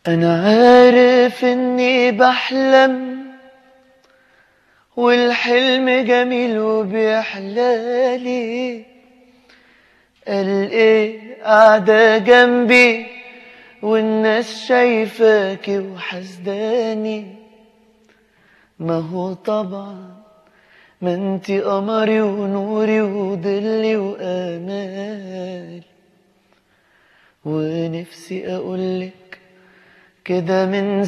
أنا عارف إني بحلم والحلم جميل وبيحلالي قال إيه قاعدة جنبي والناس شايفاكي وحسداني ما هو طبعا ما انتي قمري ونوري وضلي وامالي ونفسي اقولك كده من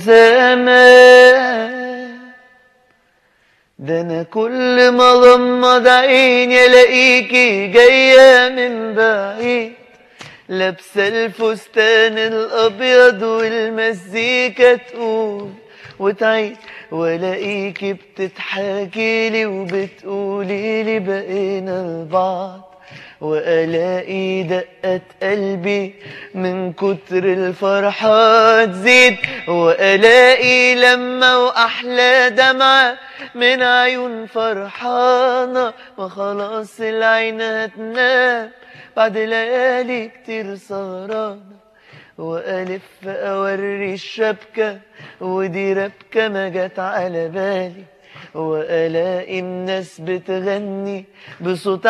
زمان ده انا كل ما غمض عيني الاقيكي جايه من بعيد لابسه الفستان الابيض والمزيكا تقول وتعيد والاقيكي بتضحكي لي وبتقولي لي بقينا لبعض والاقي دقة قلبي من كتر الفرحة تزيد والاقي لما واحلى دمعة من عيون فرحانة ما خلاص العين هتنام بعد ليالي كتير سهرانة وألف أوري الشبكة ودي ربكة ما جت على بالي وألاقي الناس بتغني بصوت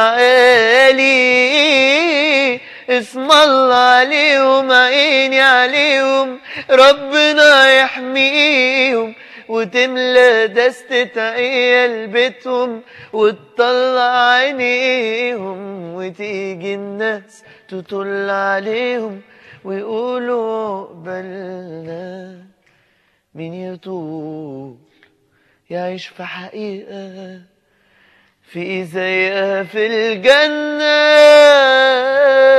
عالي اسم الله عليهم عيني عليهم ربنا يحميهم وتملى دستة عيال بيتهم وتطلع عينيهم وتيجي الناس تطل عليهم ويقولوا قبلنا مين يطول يعيش في حقيقة في زيها في الجنة